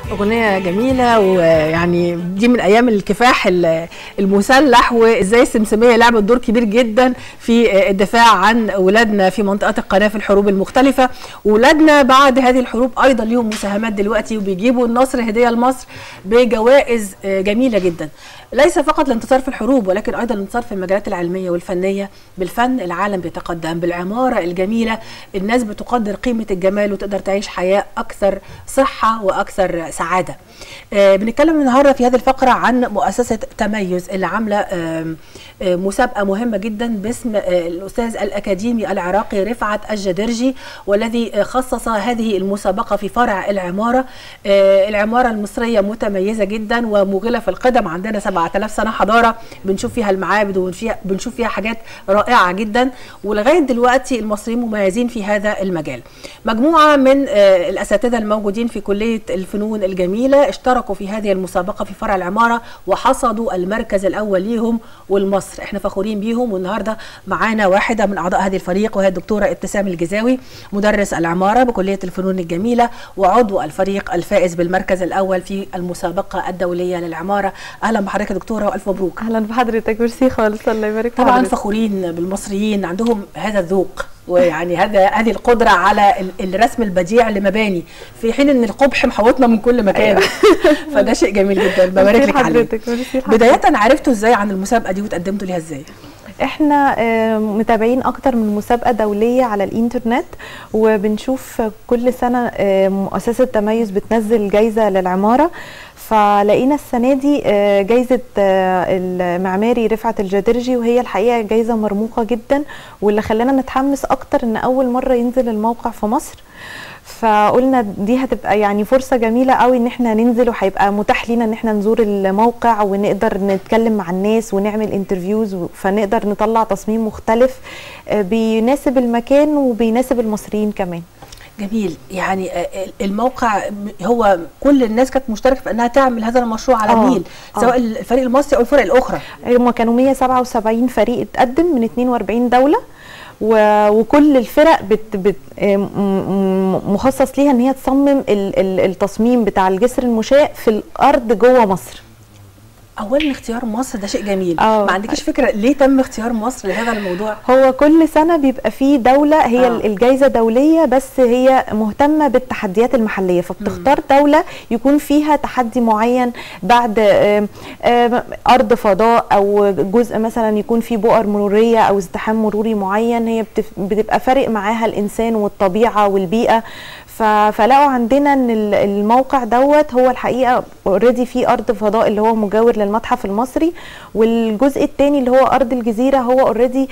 أغنية جميلة ويعني دي من أيام الكفاح ال- المسلح وإزاي السمسمية لعبت دور كبير جدا في الدفاع عن أولادنا في منطقة القناة في الحروب المختلفة وأولادنا بعد هذه الحروب أيضا ليهم مساهمات دلوقتي وبيجيبوا النصر هدية لمصر بجوائز جميلة جدا ليس فقط الانتصار في الحروب ولكن ايضا الانتصار في المجالات العلميه والفنيه بالفن العالم بيتقدم بالعماره الجميله الناس بتقدر قيمه الجمال وتقدر تعيش حياه اكثر صحه واكثر سعاده آه بنتكلم النهارده في هذه الفقره عن مؤسسه تميز اللي عامله آه آه مسابقه مهمه جدا باسم آه الاستاذ الاكاديمي العراقي رفعت الجدرجي والذي آه خصص هذه المسابقه في فرع العماره آه العماره المصريه متميزه جدا ومغله في القدم عندنا 7000 سنه حضاره بنشوف فيها المعابد وبنشوف فيها حاجات رائعه جدا ولغايه دلوقتي المصريين مميزين في هذا المجال مجموعه من آه الاساتذه الموجودين في كليه الفنون الجميله اشتركوا في هذه المسابقه في فرع العماره وحصدوا المركز الاول ليهم والمصر احنا فخورين بيهم والنهارده معانا واحده من اعضاء هذه الفريق وهي الدكتوره ابتسام الجزاوي مدرس العماره بكليه الفنون الجميله وعضو الفريق الفائز بالمركز الاول في المسابقه الدوليه للعماره اهلا بحضرتك يا دكتوره والف مبروك اهلا بحضرتك ميرسي خالص الله يبارك في طبعا حضرتك. فخورين بالمصريين عندهم هذا الذوق ويعني هذا هذه القدره على ال- الرسم البديع لمباني في حين ان القبح محوطنا من كل مكان فده شيء جميل جدا ببارك ميرسي لك عليه لحضرتك، ميرسي لحضرتك. بدايه عرفتوا ازاي عن المسابقه دي وتقدمتوا ليها ازاي احنا آه، متابعين اكتر من مسابقه دوليه على الانترنت وبنشوف كل سنه آه، مؤسسه تميز بتنزل جايزه للعماره فلقينا السنه دي آه، جايزه آه، المعماري رفعت الجدرجي وهي الحقيقه جايزه مرموقه جدا واللي خلانا نتحمس اكتر ان اول مره ينزل الموقع في مصر فقلنا دي هتبقى يعني فرصه جميله قوي ان احنا ننزل وهيبقى متاح لينا ان احنا نزور الموقع ونقدر نتكلم مع الناس ونعمل انترفيوز فنقدر نطلع تصميم مختلف آه، بيناسب المكان وبيناسب المصريين كمان جميل يعني آه، الموقع هو كل الناس كانت مشتركه في انها تعمل هذا المشروع على آه، النيل آه. سواء الفريق المصري او الفرق الاخرى هم كانوا 177 فريق اتقدم من 42 دوله و- وكل الفرق بت بت م- م- مخصص ليها ان هي تصمم ال- ال- التصميم بتاع الجسر المشاة في الارض جوه مصر اولا اختيار مصر ده شيء جميل آه. ما عندكيش فكره ليه تم اختيار مصر لهذا الموضوع هو كل سنة بيبقى فيه دولة هي آه. آه. الجايزة دولية بس هي مهتمة بالتحديات المحلية فبتختار دولة يكون فيها تحدي معين بعد آم، آم، أرض فضاء أو جزء مثلا يكون فيه بؤر مرورية أو ازدحام مروري معين هي بتف- بتبقى فارق معاها الإنسان والطبيعة والبيئة ف- فلقوا عندنا ان ال- الموقع دوت هو الحقيقه اوريدي في ارض فضاء اللي هو مجاور للمتحف المصري والجزء الثاني اللي هو ارض الجزيره هو اوريدي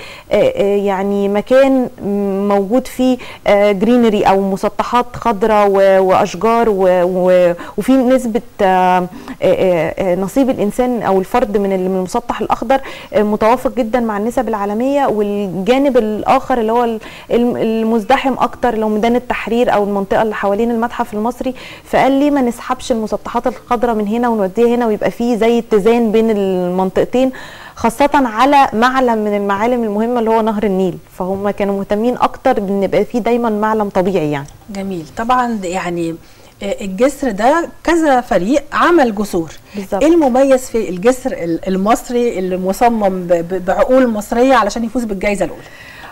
يعني مكان م- موجود فيه جرينري او مسطحات خضراء و- واشجار و- و- وفي نسبه آه، آه، آه، نصيب الانسان او الفرد من ال- من المسطح الاخضر آه، متوافق جدا مع النسب العالميه والجانب الاخر اللي هو ال- الم- المزدحم اكتر اللي هو ميدان التحرير او المنطقه اللي حوالين المتحف المصري فقال ليه ما نسحبش المسطحات الخضراء من هنا ونوديها هنا ويبقى فيه زي اتزان بين المنطقتين خاصة على معلم من المعالم المهمة اللي هو نهر النيل فهم كانوا مهتمين أكتر بأن يبقى فيه دايما معلم طبيعي يعني جميل طبعا يعني آه، الجسر ده كذا فريق عمل جسور بالظبط. ايه المميز في الجسر ال- المصري اللي مصمم ب- ب- بعقول مصريه علشان يفوز بالجائزه الاولى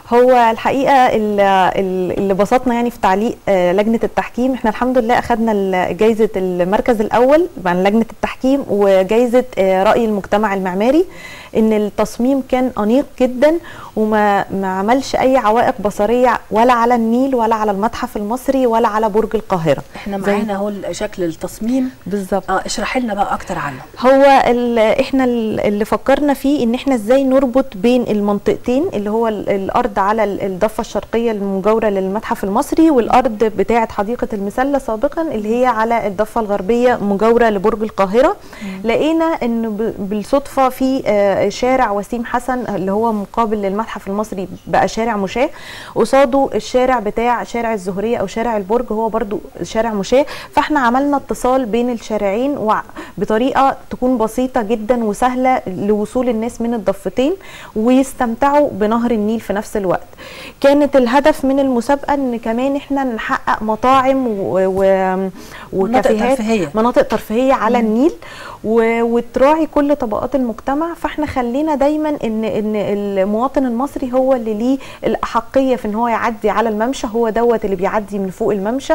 هو الحقيقه ال- ال- اللي بسطنا يعني في تعليق آه، لجنه التحكيم احنا الحمد لله اخذنا ال- جايزه المركز الاول عن لجنه التحكيم وجايزه آه، راي المجتمع المعماري ان التصميم كان انيق جدا وما ما عملش اي عوائق بصريه ولا على النيل ولا على المتحف المصري ولا على برج القاهره احنا زي- معانا اهو شكل التصميم بالظبط اه اشرح لنا بقى اكتر عنه هو ال- احنا ال- اللي فكرنا فيه ان احنا ازاي نربط بين المنطقتين اللي هو ال- الارض على ال- الضفه الشرقيه المجاوره للمتحف المصري والارض بتاعه حديقه المسله سابقا اللي هي على الضفه الغربيه مجاوره لبرج القاهره لقينا ان ب- بالصدفه في آه، شارع وسيم حسن اللي هو مقابل للمتحف المصري بقى شارع مشاة قصاده الشارع بتاع شارع الزهريه او شارع البرج هو برضو شارع مشاة فاحنا عملنا اتصال بين الشارعين وع- بطريقه تكون بسيطه جدا وسهله لوصول الناس من الضفتين ويستمتعوا بنهر النيل في نفس الوقت كانت الهدف من المسابقه ان كمان احنا نحقق مطاعم و... و... مناطق وكافيهات ترفيهية. مناطق ترفيهيه على النيل و... وتراعي كل طبقات المجتمع فاحنا خلينا دايما ان ان المواطن المصري هو اللي ليه الاحقيه في ان هو يعدي على الممشى هو دوت اللي بيعدي من فوق الممشى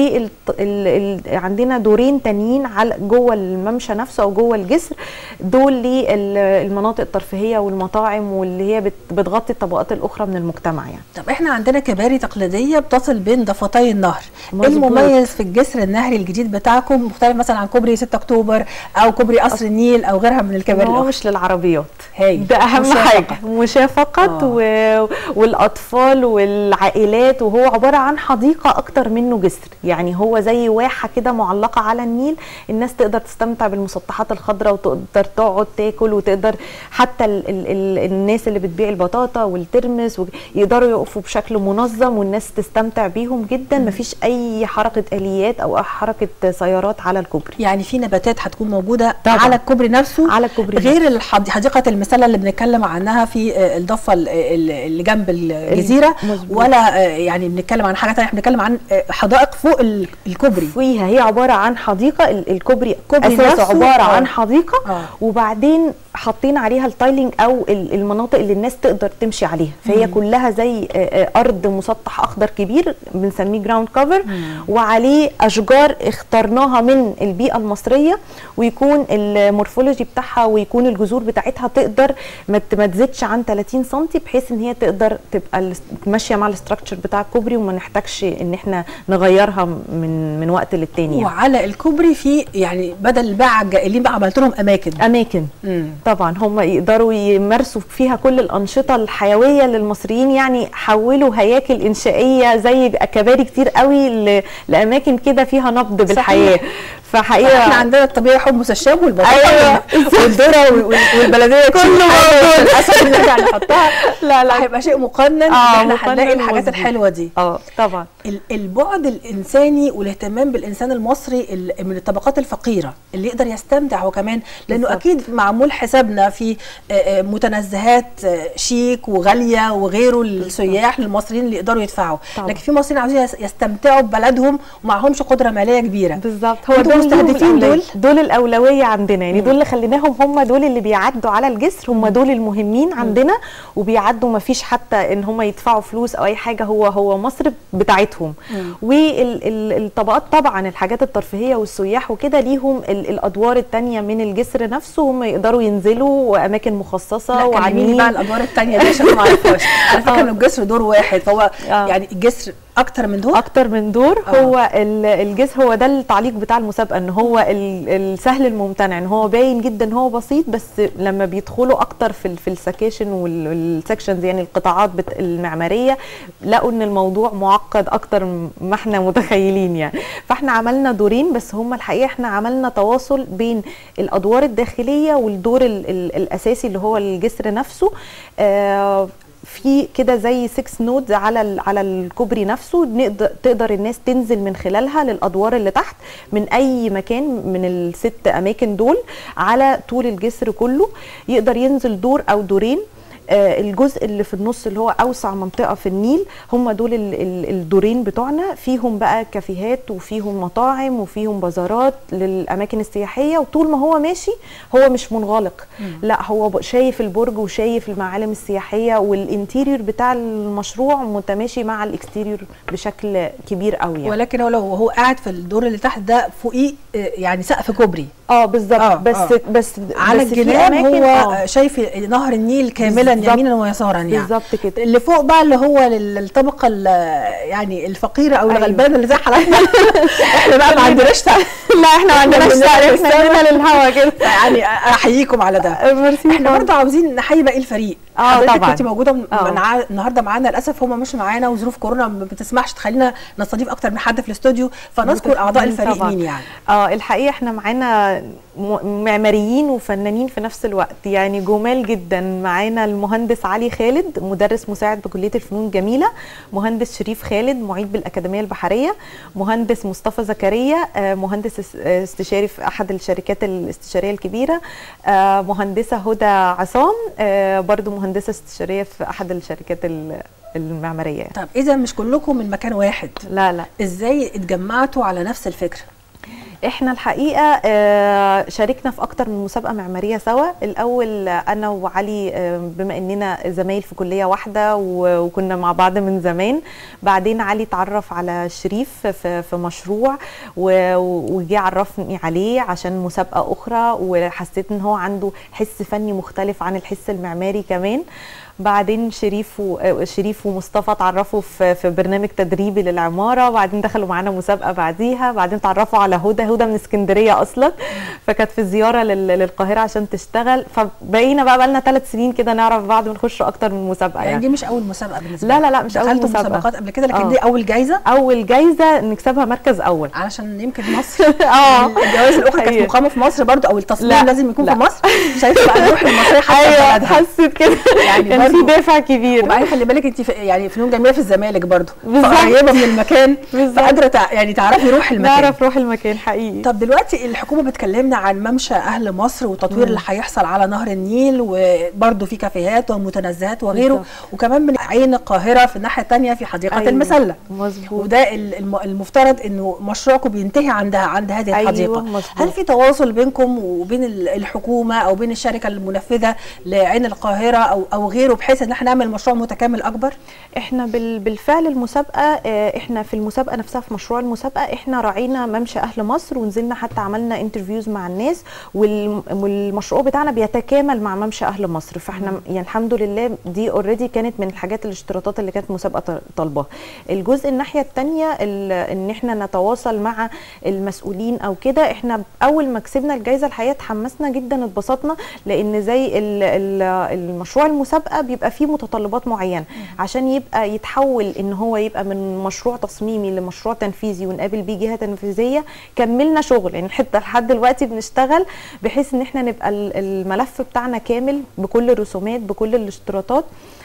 وعندنا دورين تانيين على جوه الممشى نفسه او جوه الجسر دول للمناطق الترفيهيه والمطاعم واللي هي بت- بتغطي الطبقات الاخرى من المجتمع يعني طب احنا عندنا كباري تقليديه بتصل بين ضفتي النهر ايه مظبوط. المميز في الجسر النهري الجديد بتاعكم مختلف مثلا عن كوبري 6 اكتوبر او كوبري قصر النيل او غيرها من الكباري هو الاخرى مش للعربيات هايل. ده اهم مشاة حاجه فقط. مشاة فقط آه. و... والاطفال والعائلات وهو عباره عن حديقه اكتر منه جسر يعني هو زي واحه كده معلقه على النيل الناس تقدر تستمتع بالمسطحات الخضراء وتقدر تقعد تاكل وتقدر حتى ال... ال... ال... الناس اللي بتبيع البطاطا والترمس و... يقدروا يقفوا بشكل منظم والناس تستمتع بيهم جدا مفيش اي حركه اليات او حركه سيارات على الكوبري يعني في نباتات هتكون موجوده طبعاً. على الكوبري نفسه على الكوبري غير الحد- حديقه المسله اللي بنتكلم عنها في آه، الضفه ال- ال- اللي جنب الجزيره مظبوط. ولا آه، يعني بنتكلم عن حاجه ثانيه احنا بنتكلم عن آه، حدائق فوق ال- الكوبري فيها هي عباره عن حديقه ال- الكوبري كوبري اساسه نفسه؟ عباره آه. عن حديقه آه. وبعدين حاطين عليها التايلينج او ال- المناطق اللي الناس تقدر تمشي عليها فهي كلها زي آه، آه، ارض مسطح اخضر كبير بنسميه جراوند كفر وعليه اشجار اخترناها من البيئه المصريه ويكون المورفولوجي بتاعها ويكون الجذور بتاعتها تقدر ما ت- ما تزيدش عن 30 سم بحيث ان هي تقدر تبقى ال- ماشيه مع الاستراكشر بتاع الكوبري وما نحتاجش ان احنا نغيرها من من وقت للتاني يعني. وعلى الكوبري في يعني بدل الباعة الجائلين بقى عملت لهم اماكن اماكن مم. طبعا هم يقدروا يمارسوا فيها كل الانشطه الحيويه للمصريين يعني حولوا هياكل انشائيه زي كباري كتير قوي ل- لاماكن كده فيها نبض بالحياه احنا فحقيقه عندنا الطبيعي حمص الشام والبطاطا أيوة. والذره وال- والبلديه كله كله موجود. للاسف بنرجع نحطها لا لا هيبقى شيء مقنن ان آه، احنا مقنن هنلاقي الحاجات مظبوط. الحلوه دي اه طبعا ال- البعد الانساني والاهتمام بالانسان المصري ال- من الطبقات الفقيره اللي يقدر يستمتع هو كمان لانه بالظبط. اكيد معمول حسابنا في آه، آه، متنزهات آه، شيك وغاليه وغيره للسياح للمصريين اللي يقدروا يدفعوا طبعا. لكن في مصريين عاوزين يس- يستمتعوا ببلدهم ومعهمش قدره ماليه كبيره بالظبط هو هو دول دول مستهدفين دول؟ دول الاولويه عندنا يعني دول اللي خليناهم هم دول اللي بيعدوا على الجسر هم دول المهمين عندنا وبيعدوا ما فيش حتى ان هم يدفعوا فلوس او اي حاجه هو هو مصر بتاعتهم والطبقات طبعا الحاجات الترفيهيه والسياح وكده ليهم ال- الادوار التانية من الجسر نفسه هم يقدروا ينزلوا واماكن مخصصه لا كلميني وعاملين بقى الادوار الثانيه دي عشان ما اعرفهاش انا فاكره ان الجسر دور واحد فهو آه. يعني الجسر اكتر من دور اكتر من دور آه. هو ال- الجسر هو ده التعليق بتاع المسابقه ان هو ال- السهل الممتنع ان هو باين جدا ان هو بسيط بس لما بيدخلوا اكتر في ال- في السكاشن والسكشنز يعني القطاعات بت- المعماريه لقوا ان الموضوع معقد اكتر ما احنا متخيلين يعني فاحنا عملنا دورين بس هم الحقيقه احنا عملنا تواصل بين الادوار الداخليه والدور ال ال الاساسي اللي هو الجسر نفسه آه في كده زي 6 نودز على ال- على الكوبري نفسه نقدر تقدر الناس تنزل من خلالها للادوار اللي تحت من اي مكان من الست اماكن دول على طول الجسر كله يقدر ينزل دور او دورين آه، الجزء اللي في النص اللي هو اوسع منطقه في النيل هم دول ال- ال- الدورين بتوعنا فيهم بقى كافيهات وفيهم مطاعم وفيهم بازارات للاماكن السياحيه وطول ما هو ماشي هو مش منغلق لا هو ب- شايف البرج وشايف المعالم السياحيه والانتيريور بتاع المشروع متماشي مع الاكستيريور بشكل كبير قوي يعني. ولكن هو لو هو قاعد في الدور اللي تحت ده فوقيه آه، يعني سقف كوبري اه بالظبط آه، بس آه. بس على بس في الجناب أماكن- هو آه. شايف نهر النيل كاملا بالظبط. يمينا ويسارا يعني بالظبط كده اللي فوق بقى اللي هو لل- الطبقه ال- يعني الفقيره او أيوة. الغلبانه اللي زي حالتنا احنا بقى ما عندناش تعب. لا احنا ما عندناش كلنا تعرف في احنا جينا للهوا كده يعني احييكم على ده ميرسي احنا برضه عاوزين نحيي باقي الفريق آه، حضرتك طبعاً. كنت موجوده م- آه. مع- النهارده معانا للاسف هم مش معانا وظروف كورونا ما بتسمحش تخلينا نستضيف اكتر من حد في الاستوديو فنذكر اعضاء متفقين الفريق طبعاً. مين يعني اه الحقيقه احنا معانا م- معماريين وفنانين في نفس الوقت يعني جمال جدا معانا المهندس علي خالد مدرس مساعد بكليه الفنون الجميله مهندس شريف خالد معيد بالاكاديميه البحريه مهندس مصطفى زكريا آه، مهندس اس- آه، استشاري في احد الشركات الاستشاريه الكبيره آه، مهندسه هدى عصام آه، برضو مهندسه استشاريه في احد الشركات ال- المعماريه طب اذا مش كلكم من مكان واحد لا لا ازاي اتجمعتوا على نفس الفكره احنا الحقيقه آه، شاركنا في اكتر من مسابقه معماريه سوا الاول آه، انا وعلي آه، بما اننا زمايل في كليه واحده و- وكنا مع بعض من زمان بعدين علي اتعرف على شريف في في مشروع و- وجي عرفني عليه عشان مسابقه اخرى وحسيت ان هو عنده حس فني مختلف عن الحس المعماري كمان بعدين شريف و... آه، شريف ومصطفى اتعرفوا في في برنامج تدريبي للعماره وبعدين دخلوا معانا مسابقه بعديها بعدين تعرفوا على هدى هدى من اسكندريه اصلا فكانت في زياره لل... للقاهره عشان تشتغل فبقينا بقى بقالنا ثلاث سنين كده نعرف بعض ونخش اكتر من مسابقه يعني يعني دي مش اول مسابقه بالنسبه لا لك. لا لا مش اول دخلتوا مسابقه مسابقات قبل كده لكن آه. دي اول جايزه اول جايزه نكسبها مركز اول علشان يمكن مصر اه الجوائز الاخرى كانت أيوة. مقامه في مصر برضو او التصميم لا، لازم يكون لا. في مصر شايفه بقى الروح المصريه حتى في ايوه بلدها. حسيت كده يعني يعني كان في برضو- دافع كبير وبعدين خلي بالك انت في يعني فنون جميله في الزمالك برضو بالظبط. قريبه من المكان بالظبط. فقادره تع... يعني تعرفي روح المكان نعرف روح المكان حقيقي طب دلوقتي الحكومه بتكلمنا عن ممشى اهل مصر والتطوير اللي هيحصل على نهر النيل وبرضه في كافيهات ومتنزهات وغيره بالظبط. وكمان من عين القاهره في الناحيه الثانيه في حديقه أيوة. المسله مظبوط وده ال- الم- المفترض انه مشروعكم بينتهي عندها عند هذه أيوة، الحديقه مظبوط. هل في تواصل بينكم وبين ال- الحكومه او بين الشركه المنفذه لعين القاهره او او غيره بحيث ان احنا نعمل مشروع متكامل اكبر احنا بال- بالفعل المسابقه اه، احنا في المسابقه نفسها في مشروع المسابقه احنا راعينا ممشى اهل مصر ونزلنا حتى عملنا انترفيوز مع الناس والم- والمشروع بتاعنا بيتكامل مع ممشى اهل مصر فاحنا يعني الحمد لله دي اوريدي كانت من الحاجات الاشتراطات اللي كانت المسابقه ط- طالباها الجزء الناحيه الثانيه ان احنا نتواصل مع المسؤولين او كده احنا اول ما كسبنا الجائزه الحقيقه اتحمسنا جدا اتبسطنا لان زي ال- ال- المشروع المسابقه بيبقى فيه متطلبات معينه عشان يبقى يتحول ان هو يبقى من مشروع تصميمي لمشروع تنفيذي ونقابل بيه جهه تنفيذيه كملنا شغل يعني حتى لحد دلوقتي بنشتغل بحيث ان احنا نبقى ال- الملف بتاعنا كامل بكل الرسومات بكل الاشتراطات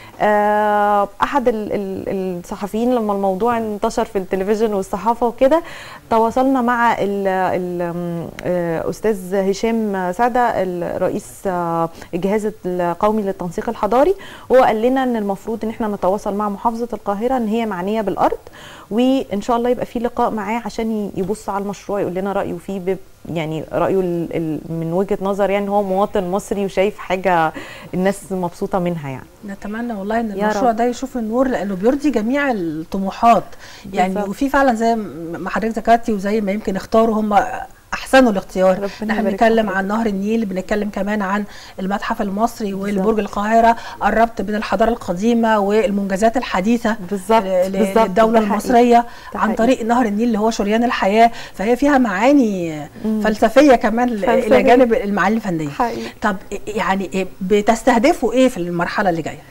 آه، احد ال- ال- الصحفيين لما الموضوع انتشر في التلفزيون والصحافه وكده تواصلنا مع ال ال آه، استاذ هشام سعده الرئيس آه، الجهاز القومي للتنسيق الحضاري وهو قال لنا ان المفروض ان احنا نتواصل مع محافظه القاهره ان هي معنيه بالارض وان شاء الله يبقى في لقاء معاه عشان ي- يبص على المشروع يقول لنا رايه فيه ب- يعني رايه ال- ال- من وجهه نظر يعني هو مواطن مصري وشايف حاجه الناس مبسوطه منها يعني نتمنى والله ان يا المشروع رب. ده يشوف النور لانه بيرضي جميع الطموحات يعني بالظبط. وفي فعلا زي ما حضرتك ذكرتي وزي ما يمكن اختاروا هم احسنوا الاختيار ربنا نحن يبارك بنتكلم فيك. عن نهر النيل بنتكلم كمان عن المتحف المصري والبرج القاهره الربط بين الحضاره القديمه والمنجزات الحديثه بالظبط، ل- ل- بالظبط، للدوله ده حقيقي. المصريه ده عن حقيقي. طريق نهر النيل اللي هو شريان الحياه فهي فيها معاني فلسفيه كمان ل- الى فلسفية. جانب المعاني الفنيه حقيقي. طب يعني بتستهدفوا ايه في المرحله اللي جايه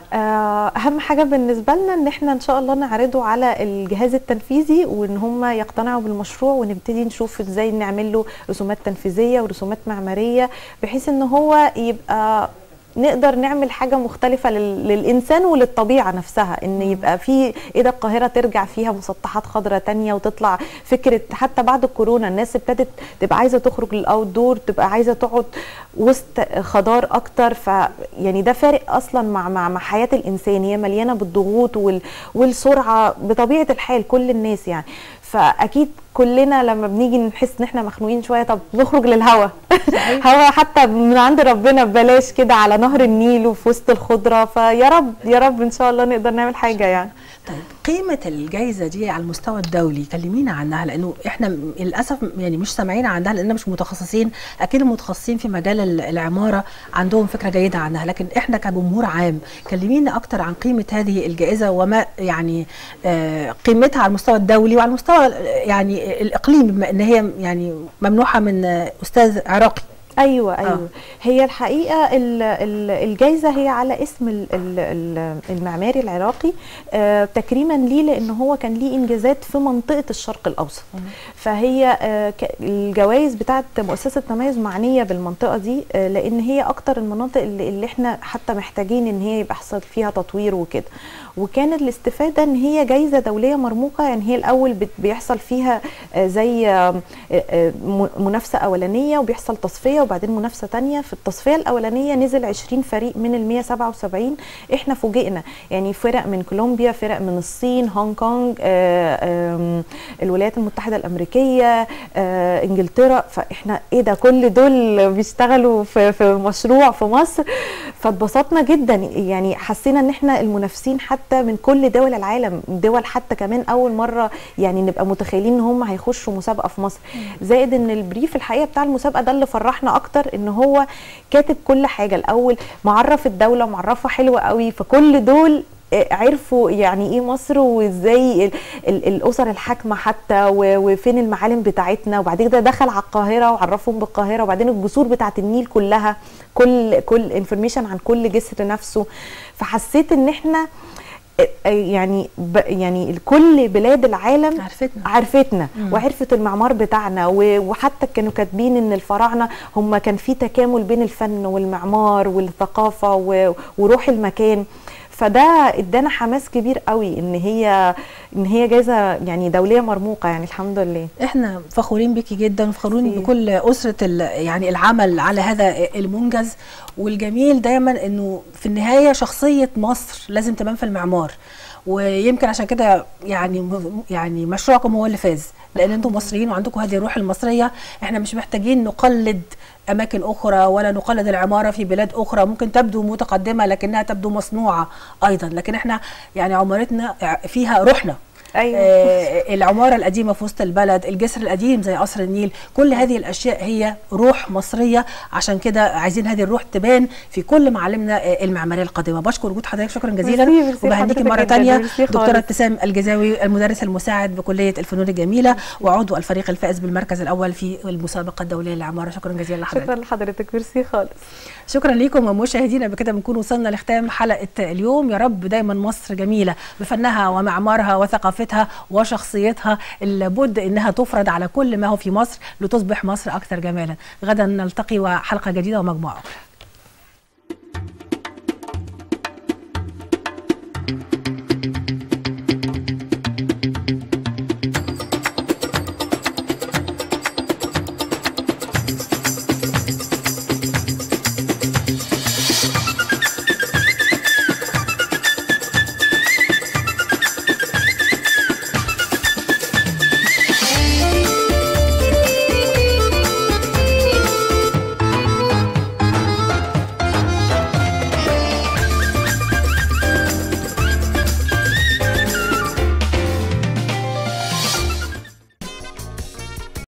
آه، اهم حاجه بالنسبه لنا ان احنا ان شاء الله نعرضه على الجهاز التنفيذي وان هم يقتنعوا بالمشروع ونبتدي نشوف ازاي نعمل له رسومات تنفيذيه ورسومات معماريه بحيث ان هو يبقى نقدر نعمل حاجة مختلفة لل- للإنسان وللطبيعة نفسها إن يبقى في إيه ده القاهرة ترجع فيها مسطحات خضراء تانية وتطلع فكرة حتى بعد الكورونا الناس ابتدت تبقى عايزة تخرج للأوت دور تبقى عايزة تقعد وسط خضار أكتر ف يعني ده فارق أصلا مع مع مع حياة الإنسان هي مليانة بالضغوط وال والسرعة بطبيعة الحال كل الناس يعني فأكيد كلنا لما بنيجي نحس ان احنا مخنوقين شويه طب نخرج للهوا هوا حتى من عند ربنا ببلاش كده على نهر النيل وفي وسط الخضره فيا رب يا رب ان شاء الله نقدر نعمل حاجه يعني طيب قيمة الجائزة دي على المستوى الدولي كلمينا عنها لأنه إحنا م- للأسف يعني مش سامعين عنها لأننا مش متخصصين أكيد المتخصصين في مجال ال- العمارة عندهم فكرة جيدة عنها لكن إحنا كجمهور عام كلمينا أكتر عن قيمة هذه الجائزة وما يعني آه قيمتها على المستوى الدولي وعلى المستوى ال- يعني الإقليمي بما إن هي يعني ممنوحة من آه، أستاذ عراقي ايوه ايوه آه. هي الحقيقه ال- ال- الجايزه هي على اسم ال- ال- ال- المعماري العراقي آه، تكريما ليه لان هو كان ليه انجازات في منطقه الشرق الاوسط فهي آه، ك- الجوائز بتاعت مؤسسه تميز معنيه بالمنطقه دي آه، لان هي اكتر المناطق اللي, اللي احنا حتى محتاجين ان هي يبقى يحصل فيها تطوير وكده وكان الاستفاده ان هي جايزه دوليه مرموقه يعني هي الاول بت- بيحصل فيها آه، زي آه، آه، م- منافسه اولانيه وبيحصل تصفيه وبعدين منافسه تانية في التصفيه الاولانيه نزل 20 فريق من ال 177 احنا فوجئنا يعني فرق من كولومبيا فرق من الصين هونج كونج آه، آم، الولايات المتحده الامريكيه آه، انجلترا فاحنا ايه ده كل دول بيشتغلوا في في مشروع في مصر فاتبسطنا جدا يعني حسينا ان احنا المنافسين حتى من كل دول العالم دول حتى كمان اول مره يعني نبقى متخيلين ان هم هيخشوا مسابقه في مصر زائد ان البريف الحقيقه بتاع المسابقه ده اللي فرحنا اكتر ان هو كاتب كل حاجه الاول معرف الدوله معرفها حلوه قوي فكل دول آه، عرفوا يعني ايه مصر وازاي ال- ال- الاسر الحاكمه حتى و- وفين المعالم بتاعتنا وبعد كده دخل على القاهره وعرفهم بالقاهره وبعدين الجسور بتاعت النيل كلها كل كل انفورميشن عن كل جسر نفسه فحسيت ان احنا آه، آه، يعني ب يعني كل بلاد العالم عرفتنا عرفتنا وعرفت المعمار بتاعنا و- وحتى كانوا كاتبين ان الفراعنه هم كان في تكامل بين الفن والمعمار والثقافه و- وروح المكان فده ادانا حماس كبير قوي ان هي ان هي جائزه يعني دوليه مرموقه يعني الحمد لله احنا فخورين بيكي جدا وفخورين ميرسي. بكل اسره ال- يعني العمل على هذا المنجز والجميل دايما انه في النهايه شخصيه مصر لازم تبان في المعمار ويمكن عشان كده يعني يعني مشروعكم هو اللي فاز لان انتم مصريين وعندكم هذه الروح المصريه احنا مش محتاجين نقلد اماكن اخرى ولا نقلد العماره في بلاد اخرى ممكن تبدو متقدمه لكنها تبدو مصنوعه ايضا لكن احنا يعني عمارتنا فيها روحنا ايوه آه، العمارة القديمة في وسط البلد الجسر القديم زي قصر النيل كل هذه الأشياء هي روح مصرية عشان كده عايزين هذه الروح تبان في كل معالمنا آه، المعمارية القديمة بشكر وجود حضرتك شكرا جزيلا ميرسي، ميرسي وبهنيكي لحضرتك مرة جداً، تانية ميرسي دكتورة خالص. ابتسام الجزاوي المدرس المساعد بكلية الفنون الجميلة وعضو الفريق الفائز بالمركز الأول في المسابقة الدولية للعمارة شكرا جزيلا لحضرتك شكرا لحضرتك ميرسي خالص شكرا لكم مشاهدينا بكده بنكون وصلنا لختام حلقه اليوم يا رب دايما مصر جميله بفنها ومعمارها وثقافتها وشخصيتها اللي لابد انها تفرض على كل ما هو في مصر لتصبح مصر اكثر جمالا غدا نلتقي وحلقه جديده ومجموعه أخرى.